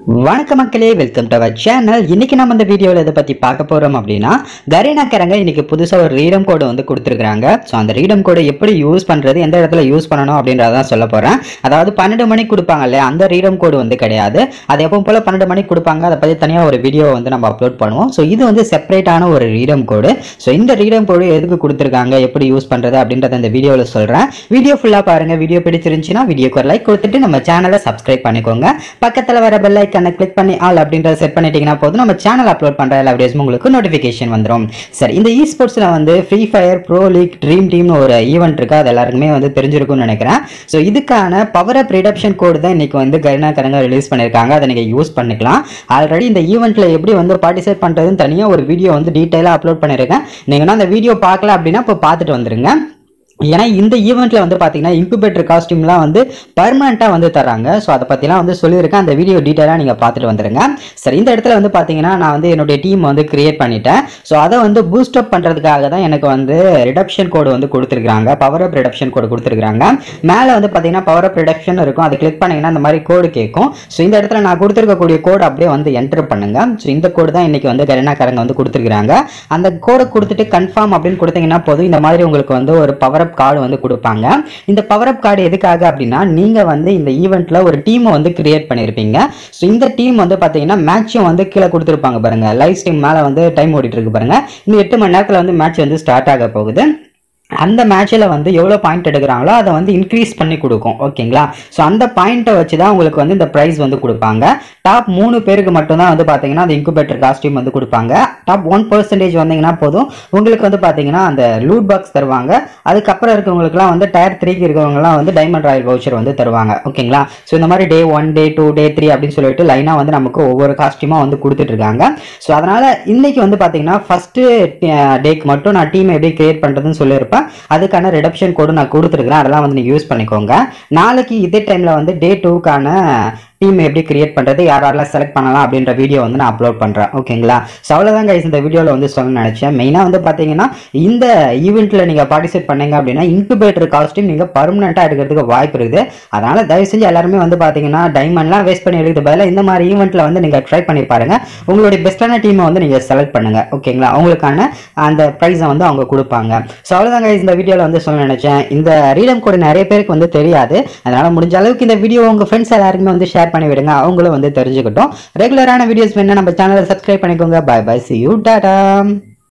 வணக்க மக்களே welcome to our channel இன்னைக்கு நம்ம இந்த வீடியோவில் இதை பற்றி பார்க்க போகிறோம் அப்படின்னா கரீனாக்காரங்க இன்னைக்கு புதுசாக ஒரு ரீடம் கோடு வந்து கொடுத்துருக்காங்க ஸோ அந்த ரீடம் கோடை எப்படி யூஸ் பண்ணுறது எந்த இடத்துல யூஸ் பண்ணணும் அப்படின்றதான் சொல்ல போகிறேன் அதாவது பன்னெண்டு மணிக்கு கொடுப்பாங்க இல்லையா அந்த ரீடம் கோடு வந்து கிடையாது அது எப்பவும் போல் பன்னெண்டு மணிக்கு கொடுப்பாங்க அதை பற்றி தனியாக ஒரு வீடியோ வந்து நம்ம அப்லோட் பண்ணுவோம் ஸோ இது வந்து செப்பரேட்டான ஒரு ரீடம் கோடு ஸோ இந்த ரீடம் கோடு எதுக்கு கொடுத்துருக்காங்க எப்படி யூஸ் பண்ணுறது அப்படின்றத இந்த வீடியோவில் சொல்கிறேன் வீடியோ ஃபுல்லாக பாருங்கள் வீடியோ பிடிச்சிருந்துச்சுன்னா வீடியோக்கு ஒரு லைக் கொடுத்துட்டு நம்ம சேனலை சப்ஸ்கிரைப் பண்ணிக்கோங்க பக்கத்தில் வர பெல் ஐக்கனை கிளிக் பண்ணி ஆல் அப்படின்றத செட் பண்ணிட்டீங்கன்னா போதும் நம்ம சேனல் அப்லோட் பண்ணுற எல்லா வீடியோஸும் உங்களுக்கு நோட்டிஃபிகேஷன் வந்துடும் சரி இந்த இ ஸ்போர்ட்ஸில் வந்து free fire pro league dream டீம்னு ஒரு ஈவெண்ட் இருக்கு அது எல்லாருக்குமே வந்து தெரிஞ்சிருக்கும்னு நினைக்கிறேன் ஸோ இதுக்கான பவர் அப் ரிடப்ஷன் கோடு தான் இன்னைக்கு வந்து கருணாகரங்க ரிலீஸ் பண்ணியிருக்காங்க அதை நீங்கள் யூஸ் பண்ணிக்கலாம் ஆல்ரெடி இந்த ஈவெண்ட்டில் எப்படி வந்து பார்ட்டிசிபேட் பண்ணுறதுன்னு தனியாக ஒரு வீடியோ வந்து டீட்டெயிலாக அப்லோட் பண்ணியிருக்கேன் நீங்கள் அந்த வீடியோ பார்க்கல அப்படின்னா இப்போ பார்த்துட்டு வந்துருங்க ஏன்னா இந்த ஈவெண்ட்ல வந்து பார்த்தீங்கன்னா இன்குபேட்டர் காஸ்டியூம்லாம் வந்து பர்மனெண்ட்டாக வந்து தராங்க ஸோ அதை பற்றிலாம் வந்து சொல்லியிருக்கேன் அந்த வீடியோ டீட்டெயிலாக நீங்கள் பார்த்துட்டு வந்துருங்க சரி இந்த இடத்துல வந்து பார்த்தீங்கன்னா நான் வந்து என்னுடைய டீம் வந்து கிரியேட் பண்ணிட்டேன் ஸோ அதை வந்து பூஸ்ட் அப் பண்ணுறதுக்காக தான் எனக்கு வந்து ரிடப்ஷன் கோடு வந்து கொடுத்துருக்காங்க பவர் அப் ரிடப்ஷன் கோடு கொடுத்துருக்காங்க மேலே வந்து பார்த்தீங்கன்னா பவர் அப் ரிடப்ஷன் இருக்கும் அதை கிளிக் பண்ணீங்கன்னா இந்த மாதிரி கோடு கேட்கும் ஸோ இந்த இடத்துல நான் கொடுத்துருக்கக்கூடிய கோடு அப்படியே வந்து என்டர் பண்ணுங்க ஸோ இந்த கோடு தான் இன்னைக்கு வந்து கருணாக்காரங்க வந்து கொடுத்துருக்காங்க அந்த கோடை கொடுத்துட்டு கன்ஃபார்ம் அப்படின்னு கொடுத்தீங்கன்னா போதும் இந்த மாதிரி உங்களுக்கு வந்து ஒரு பவர் அப் கார்டு வந்து கொடுப்பாங்க இந்த பவர் அப் கார்டு எதுக்காக அப்படின்னா நீங்க வந்து இந்த ஈவெண்ட்ல ஒரு டீமை வந்து கிரியேட் பண்ணிருப்பீங்க ஸோ இந்த டீம் வந்து பாத்தீங்கன்னா மேட்சும் வந்து கீழே கொடுத்துருப்பாங்க பாருங்க லைவ் ஸ்ட்ரீம் மேல வந்து டைம் ஓடிட்டு இருக்கு பாருங்க இன்னும் எட்டு மணி நேரத்துல வந்து மேட்ச் வந்து ஸ்டார்ட் ஆக போகுது அந்த மேட்ச்சில் வந்து எவ்வளோ பாயிண்ட் எடுக்கிறாங்களோ அதை வந்து இன்க்ரீஸ் பண்ணி கொடுக்கும் ஓகேங்களா ஸோ அந்த பாயிண்ட்டை வச்சு தான் உங்களுக்கு வந்து இந்த ப்ரைஸ் வந்து கொடுப்பாங்க டாப் மூணு பேருக்கு மட்டும்தான் வந்து பார்த்தீங்கன்னா அந்த இன்குபேட்டர் காஸ்டியூம் வந்து கொடுப்பாங்க டாப் ஒன் பர்சன்டேஜ் வந்தீங்கன்னா போதும் உங்களுக்கு வந்து பார்த்தீங்கன்னா அந்த லூட் பாக்ஸ் தருவாங்க அதுக்கப்புறம் இருக்கவங்களுக்குலாம் வந்து டயர் த்ரீக்கு இருக்கவங்கலாம் வந்து டைமண்ட் ராயல் வவுச்சர் வந்து தருவாங்க ஓகேங்களா ஸோ இந்த மாதிரி day one day two day three அப்படின்னு சொல்லிட்டு லைனாக வந்து நமக்கு ஒவ்வொரு காஸ்டியூமாக வந்து கொடுத்துட்டு இருக்காங்க ஸோ அதனால் இன்னைக்கு வந்து பார்த்தீங்கன்னா ஃபஸ்ட்டு டேக்கு மட்டும் நான் டீம் எப்படி கிரியேட் பண்ணுறதுன்னு சொல்லியிருப்பேன் அதுக்கான ரிடப்ஷன் கோடு நான் கொடுத்துருக்குறேன் அதெல்லாம் வந்து நீங்கள் யூஸ் பண்ணிக்கோங்க நாளைக்கு இதே டைமில் வந்து டே டூக்கான டீம் எப்படி கிரியேட் பண்ணுறது யார் யாரெல்லாம் செலக்ட் பண்ணலாம் அப்படின்ற வீடியோ வந்து நான் அப்லோட் பண்ணுறேன் ஓகேங்களா ஸோ அவ்வளோதான் கைஸ் இந்த வீடியோவில் வந்து சொல்ல நினச்சேன் மெயினாக வந்து பார்த்தீங்கன்னா இந்த ஈவெண்ட்டில் நீங்கள் பார்ட்டிசிபேட் பண்ணீங்க அப்படின்னா இன்குபேட்டர் காஸ்டியூம் நீங்கள் பர்மனெண்ட்டாக எடுக்கிறதுக்கு வாய்ப்பு இருக்குது அதனால் தயவு செஞ்சு எல்லாருமே வந்து பார்த்தீங்கன்னா டைமண்ட்லாம் வேஸ்ட் பண்ணி எடுக்கிறது பதிலாக இந்த மாதிரி ஈவெண்ட்டில் வந்து நீங்கள் ட்ரை பண்ணி பாருங்க உங்களுடைய பெஸ்ட்டான டீமை வந்து நீங்கள் செலக்ட் பண்ணுங்க ஓகேங்களா அவங்களுக்கான அந்த ப்ரைஸை வந்து அவங்க கொடுப்பாங்க ஸோ அவ்வளோதான் guys இந்த வீடியோவில் வந்து சொல்ல நினச்சேன் இந்த ரீடம் கோடு நிறைய பேருக்கு வந்து தெரியாது அதனால் முடிஞ்ச அளவுக்கு இந்த வீடியோ உங்கள் ஃப்ரெண்ட்ஸ் எல்லாருக்குமே வந்து ஷேர் பண்ணி விடுங்க அவங்களும் வந்து தெரிஞ்சுக்கிட்டோம் ரெகுலரான வீடியோஸ் வேணா நம்ம சேனலை சப்ஸ்கிரைப் பண்ணிக்கோங்க bye bye see you Tata